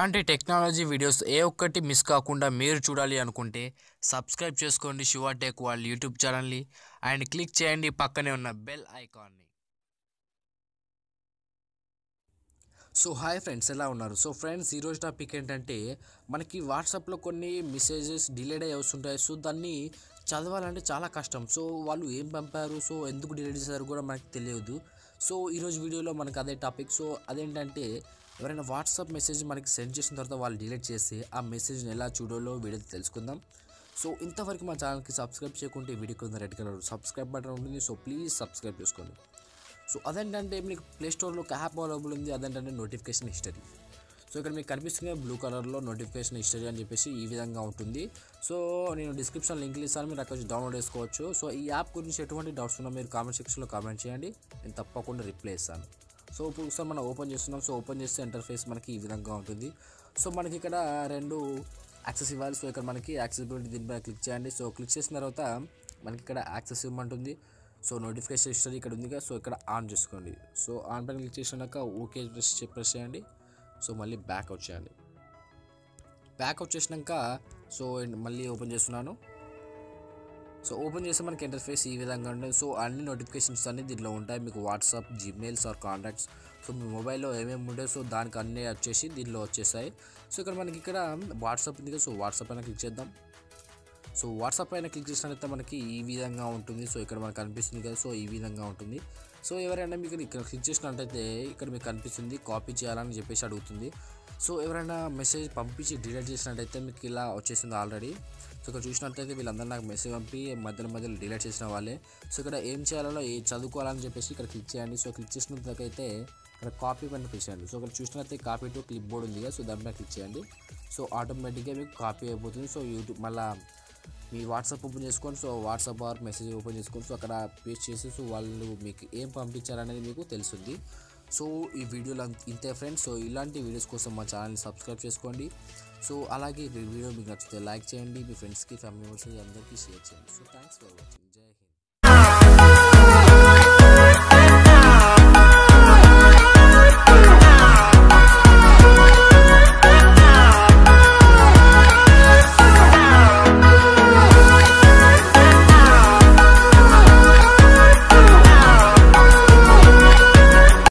ఇలాంటి technology videos ఏ ఒక్కటి miss కాకుండా మీరు చూడాలి అనుకుంటే సబ్స్క్రైబ్ చేసుకోండి శివ టెక్ వాళ్ళ యూట్యూబ్ ఛానల్ని అండ్ క్లిక్ చేయండి పక్కనే ఉన్న బెల్ ఐకాన్ని సో హాయ్ ఫ్రెండ్స్ ఎలా ఉన్నారు సో ఫ్రెండ్స్ ఈరోజు టాపిక్ ఏంటంటే మనకి వాట్సాప్లో కొన్ని మెసేజెస్ డిలేడ్ అయ్యి వస్తుంటాయి సో దాన్ని చదవాలంటే చాలా కష్టం సో వాళ్ళు ఏం పంపారు సో ఎందుకు డిలీట్ చేశారు కూడా మనకి తెలియదు సో ఈరోజు వీడియోలో మనకు అదే టాపిక్ సో అదేంటంటే ఎవరైనా వాట్సాప్ మెసేజ్ మనకి సెండ్ చేసిన తర్వాత వాళ్ళు డిలీట్ చేస్తే ఆ మెసేజ్ని ఎలా చూడాలో వీడియో తెలుసుకుందాం సో ఇంతవరకు మా ఛానల్కి సబ్స్క్రైబ్ చేయకుంటే వీడియో కింద రెడ్ కలర్ సబ్స్క్రైబ్ బటన్ ఉంటుంది సో ప్లీజ్ సబ్స్క్రైబ్ చేసుకోండి సో అదేంటంటే మీకు ప్లే స్టోర్లో ఒక యాప్ అవైలబుల్ ఉంది అదేంటంటే నోటిఫికేషన్ హిస్టరీ సో ఇక్కడ మీకు కనిపిస్తుంది బ్లూ కలర్లో నోటిఫికేషన్ హిస్టరీ అని చెప్పేసి ఈ విధంగా ఉంటుంది సో నేను డిస్క్రిప్షన్ లింక్ ఇస్తాను మీరు అక్కడ నుంచి డౌన్లోడ్ చేసుకోవచ్చు సో ఈ యాప్ గురించి ఎటువంటి డౌట్స్ ఉన్నా మీరు కామెంట్ సెక్షన్లో కామెంట్ చేయండి నేను తప్పకుండా రిప్లై ఇస్తాను సో ఇప్పుడు ఒకసారి మనం ఓపెన్ చేస్తున్నాం సో ఓపెన్ చేస్తే ఇంటర్ఫేస్ మనకి ఈ విధంగా ఉంటుంది సో మనకి ఇక్కడ రెండు యాక్సెస్ ఇవ్వాలి సో ఇక్కడ మనకి యాక్సెసిబిలిటీ దీనిపై క్లిక్ చేయండి సో క్లిక్ చేసిన తర్వాత మనకి ఇక్కడ యాక్సెస్ ఇవ్వమంటుంది సో నోటిఫికేషన్ హిస్టరీ ఇక్కడ ఉంది కదా సో ఇక్కడ ఆన్ చేసుకోండి సో ఆన్ పైన క్లిక్ చేసినాక ఓకే ప్రెస్ చే- ప్రెస్ చేయండి సో మళ్ళీ బ్యాక్ వచ్చేయండి బ్యాక్ వచ్చేసినాక సో మళ్ళీ ఓపెన్ చేస్తున్నాను సో ఓపెన్ చేస్తే మనకి ఇంటర్ఫేస్ ఈ విధంగా ఉంటుంది సో అన్ని నోటిఫికేషన్స్ అన్ని దీంట్లో ఉంటాయి మీకు WhatsApp Gmails or contacts so మీ మొబైల్లో ఏమేమి ఉంటాయో సో దానికి అన్నీ వచ్చేసి దీనిలో వచ్చేసాయి సో ఇక్కడ మనకి ఇక్కడ వాట్సాప్ ఉంది కదా సో వాట్సాప్ పైన క్లిక్ చేద్దాం సో వాట్సాప్ పైన క్లిక్ చేసినట్లయితే మనకి ఈ విధంగా ఉంటుంది సో ఇక్కడ మనకు కనిపిస్తుంది కదా సో ఈ విధంగా ఉంటుంది సో ఎవరైనా మీకు ఇక్కడ క్లిక్ చేసినట్టయితే ఇక్కడ మీకు కనిపిస్తుంది కాపీ చేయాలని చెప్పేసి అడుగుతుంది సో ఎవరైనా మెసేజ్ పంపించి డిలీట్ చేసినట్టయితే మీకు ఇలా వచ్చేసింది ఆల్రెడీ సో ఇక్కడ చూసినట్టయితే వీళ్ళందరూ నాకు మెసేజ్ పంపి మధ్యలో మధ్యలో డిలీట్ చేసిన వాళ్ళే సో ఇక్కడ ఏం చేయాలో ఏ చదువుకోవాలని చెప్పేసి ఇక్కడ క్లిక్ చేయండి సో క్లిక్ చేసినట్లయితే ఇక్కడ కాపీ పైన క్లిక్ చేయండి సో ఇక్కడ చూసినట్లయితే కాపీ టు క్లిప్ బోర్డ్ ఉంది కదా సో దానిపైన క్లిక్ చేయండి సో ఆటోమేటిక్గా మీకు కాపీ అయిపోతుంది సో యూట్యూబ్ మళ్ళీ మీ వాట్సాప్ ఓపెన్ చేసుకోండి so WhatsApp or message open చేసుకోండి సో అక్కడ పేస్ట్ చేసి సో వాళ్ళు మీకు ఏం పంపించారనేది మీకు తెలుస్తుంది సో ఈ వీడియోలో అంత- ఇంతే ఫ్రెండ్స్ సో ఇలాంటి వీడియోస్ కోసం మా ఛానల్ని సబ్స్క్రైబ్ చేసుకోండి సో అలాగే ఈ వీడియో మీకు నచ్చితే లైక్ చేయండి మీ ఫ్రెండ్స్కి ఫ్యామిలీ మెంబర్స్కి అందరికీ షేర్ చేయండి సో థ్యాంక్స్ ఫర్ వాచింగ్